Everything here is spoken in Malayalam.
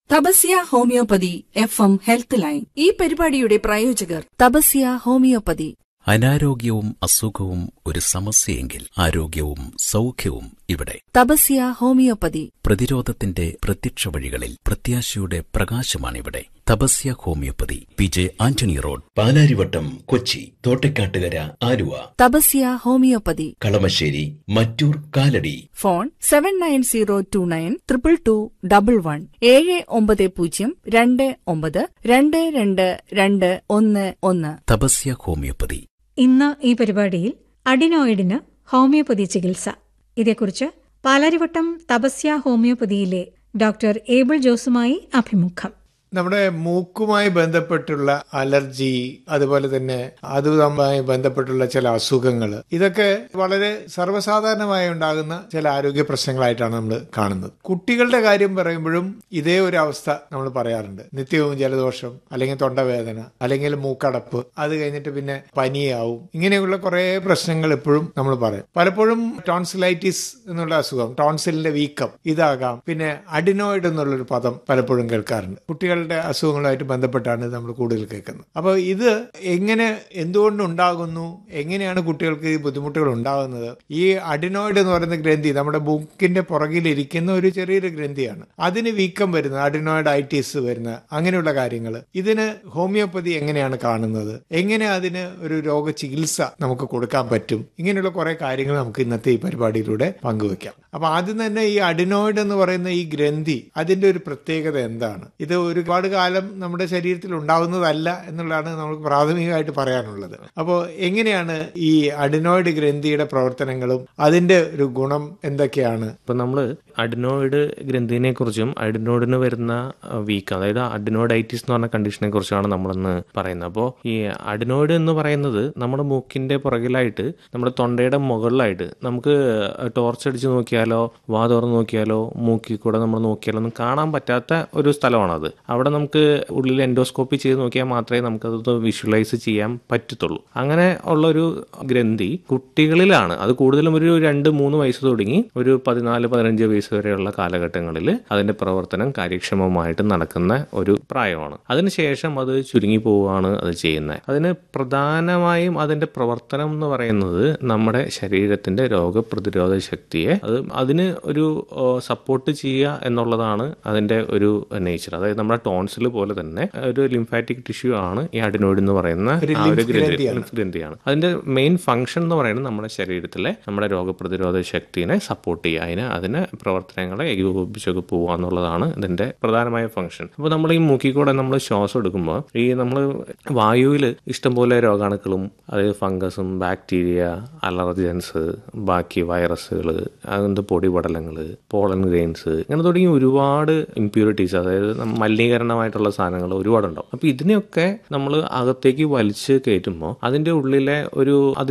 Tapasya homeopathy F M health line ഈ പരിപാടിയുടെ പ്രായോജകർ തപസ്യ ഹോമിയോപ്പതി അനാരോഗ്യവും അസുഖവും ഒരു സമസ്യയെങ്കിൽ ആരോഗ്യവും സൗഖ്യവും ഇവിടെ തപസ്യ ഹോമിയോപ്പതി പ്രതിരോധത്തിന്റെ പ്രത്യക്ഷ വഴികളിൽ പ്രത്യാശയുടെ പ്രകാശമാണിവിടെ Tapasya homeopathy P J Antony road Palarivattom Kochi Thottakkattukara Aluva Tapasya homeopathy Kalamassery Mattoor Kalady phone seven nine zero two nine triple two double one ഏഴ് ഒമ്പത് പൂജ്യം രണ്ട് ഒമ്പത് രണ്ട് രണ്ട് രണ്ട് ഒന്ന് ഒന്ന് തപസ്യ ഹോമിയോപ്പതി ഇന്ന് ഈ പരിപാടിയിൽ അഡിനോയിഡിന് ഹോമിയോപ്പതി ചികിത്സ ഇതേക്കുറിച്ച് പാലാരിവട്ടം തപസ്യ ഹോമിയോപ്പതിയിലെ ഡോക്ടർ ഏബിൾ ജോസുമായി അഭിമുഖം നമ്മുടെ മൂക്കുമായി ബന്ധപ്പെട്ടുള്ള അലർജി അതുപോലെ തന്നെ അതുമായി ബന്ധപ്പെട്ടുള്ള ചില അസുഖങ്ങൾ ഇതൊക്കെ വളരെ സർവ്വസാധാരണമായി ഉണ്ടാകുന്ന ചില ആരോഗ്യ പ്രശ്നങ്ങളായിട്ടാണ് നമ്മൾ കാണുന്നത് കുട്ടികളുടെ കാര്യം പറയുമ്പോഴും ഇതേ ഒരു അവസ്ഥ നമ്മൾ പറയാറുണ്ട് നിത്യവും ജലദോഷം അല്ലെങ്കിൽ തൊണ്ടവേദന അല്ലെങ്കിൽ മൂക്കടപ്പ് അത് കഴിഞ്ഞിട്ട് പിന്നെ പനിയാവും ഇങ്ങനെയുള്ള കുറെ പ്രശ്നങ്ങൾ എപ്പോഴും നമ്മൾ പറയും പലപ്പോഴും ടോൺസിലൈറ്റിസ് എന്നുള്ള അസുഖം ടോൺസിലിന്റെ വീക്കം ഇതാകാം പിന്നെ അഡിനോയിഡ് എന്നുള്ളൊരു പദം പലപ്പോഴും കേൾക്കാറുണ്ട് കുട്ടികളുടെ അസുഖങ്ങളുമായിട്ട് ബന്ധപ്പെട്ടാണ് ഇത് നമ്മൾ കൂടുതൽ കേൾക്കുന്നത് അപ്പോൾ ഇത് എങ്ങനെ എന്തുകൊണ്ട് ഉണ്ടാകുന്നു എങ്ങനെയാണ് കുട്ടികൾക്ക് ഈ ബുദ്ധിമുട്ടുകൾ ഉണ്ടാകുന്നത് ഈ അഡിനോയിഡ് എന്ന് പറയുന്ന ഗ്രന്ഥി നമ്മുടെ ബുക്കിന്റെ പുറകിലിരിക്കുന്ന ഒരു ചെറിയൊരു ഗ്രന്ഥിയാണ് അതിന് വീക്കം വരുന്നത് അഡിനോയിഡ് ഐറ്റിസ് വരുന്ന അങ്ങനെയുള്ള കാര്യങ്ങൾ ഇതിന് ഹോമിയോപ്പതി എങ്ങനെയാണ് കാണുന്നത് എങ്ങനെ അതിന് ഒരു രോഗ ചികിത്സ നമുക്ക് കൊടുക്കാൻ പറ്റും ഇങ്ങനെയുള്ള കുറെ കാര്യങ്ങൾ നമുക്ക് ഇന്നത്തെ ഈ പരിപാടിയിലൂടെ പങ്കുവെക്കാം അപ്പൊ ആദ്യം തന്നെ ഈ അഡിനോയിഡ് എന്ന് പറയുന്ന ഈ ഗ്രന്ഥി അതിന്റെ ഒരു പ്രത്യേകത എന്താണ് ഇത് ഒരുപാട് കാലം നമ്മുടെ ശരീരത്തിൽ ഉണ്ടാവുന്നതല്ല എന്നുള്ളതാണ് നമുക്ക് പ്രാഥമികമായിട്ട് പറയാനുള്ളത് അപ്പോൾ എങ്ങനെയാണ് ഈ അഡിനോയിഡ് ഗ്രന്ഥിയുടെ പ്രവർത്തനങ്ങളും അതിന്റെ ഒരു ഗുണം എന്തൊക്കെയാണ് ഇപ്പൊ നമ്മൾ അഡിനോയിഡ് ഗ്രന്ഥിനെ കുറിച്ചും അഡിനോയിഡിന് വരുന്ന വീക്ക് അതായത് അഡിനോയിഡൈറ്റിസ് എന്ന് പറഞ്ഞ കണ്ടീഷനെ കുറിച്ചാണ് നമ്മളിന്ന് പറയുന്നത് അപ്പോൾ ഈ അഡിനോയിഡ് എന്ന് പറയുന്നത് നമ്മുടെ മൂക്കിന്റെ പുറകിലായിട്ട് നമ്മുടെ തൊണ്ടയുടെ മുകളിലായിട്ട് നമുക്ക് ടോർച്ച് അടിച്ച് നോക്കിയാലോ വാ തുറന്ന് നോക്കിയാലോ മൂക്കിൽ കൂടെ നമ്മൾ നോക്കിയാലോ ഒന്നും കാണാൻ പറ്റാത്ത ഒരു സ്ഥലമാണത് അവിടെ നമുക്ക് ഉള്ളിൽ എൻഡോസ്കോപ്പി ചെയ്ത് നോക്കിയാൽ മാത്രമേ നമുക്കത് വിഷ്വലൈസ് ചെയ്യാൻ പറ്റത്തുള്ളൂ അങ്ങനെ ഉള്ള ഒരു ഗ്രന്ഥി കുട്ടികളിലാണ് അത് കൂടുതലും ഒരു രണ്ട് മൂന്ന് വയസ്സ് തുടങ്ങി ഒരു പതിനാല് പതിനഞ്ച് വയസ്സ് വരെയുള്ള കാലഘട്ടങ്ങളിൽ അതിന്റെ പ്രവർത്തനം കാര്യക്ഷമമായിട്ട് നടക്കുന്ന ഒരു പ്രായമാണ് അതിനുശേഷം അത് ചുരുങ്ങി പോവുകയാണ് അത് ചെയ്യുന്നത് അതിന് പ്രധാനമായും അതിന്റെ പ്രവർത്തനം എന്ന് പറയുന്നത് നമ്മുടെ ശരീരത്തിന്റെ രോഗപ്രതിരോധ ശക്തിയെ അത് അതിന് ഒരു സപ്പോർട്ട് ചെയ്യുക എന്നുള്ളതാണ് അതിന്റെ ഒരു നേച്ചർ അതായത് നമ്മുടെ ടോൺസിൽ പോലെ തന്നെ ഒരു ലിംഫാറ്റിക് ടിഷ്യൂ ആണ് ഈ അഡിനോയിഡ് എന്ന് പറയുന്ന ഒരു ആ ഒരു lymph ഗ്രന്ഥി ഗ്രന്ഥിയാണ്. lymph ഗ്രന്ഥിയാണ് അതിന്റെ മെയിൻ ഫംഗ്ഷൻ എന്ന് പറയുന്നത് നമ്മുടെ ശരീരത്തിലെ നമ്മുടെ രോഗപ്രതിരോധ ശക്തിനെ സപ്പോർട്ട് ചെയ്യുക അതിന് അതിന് പ്രവർത്തനങ്ങളെ ഏകോപിപ്പിച്ചൊക്കെ പോവുക എന്നുള്ളതാണ് ഇതിന്റെ പ്രധാനമായ ഫംഗ്ഷൻ അപ്പോൾ നമ്മൾ ഈ മൂക്കിൽ കൂടെ നമ്മൾ ശ്വാസം എടുക്കുമ്പോൾ ഈ നമ്മൾ വായുവിൽ ഇഷ്ടംപോലെ രോഗാണുക്കളും അതായത് ഫംഗസും ബാക്ടീരിയ അലർജൻസ് ബാക്കി വൈറസുകൾ അങ്ങനത്തെ പൊടിപടലങ്ങൾ പോളൻ ഗ്രെയിൻസ് ഇങ്ങനെ തുടങ്ങി ഒരുപാട് ഇമ്പ്യൂരിറ്റീസ് അതായത് നമ്മ- മലിനീകരണമായിട്ടുള്ള സാധനങ്ങൾ ഒരുപാടുണ്ടാവും അപ്പോൾ ഇതിനെയൊക്കെ നമ്മൾ അകത്തേക്ക് വലിച്ച് കയറ്റുമ്പോൾ അതിന്റെ ഉള്ളിലെ ഒരു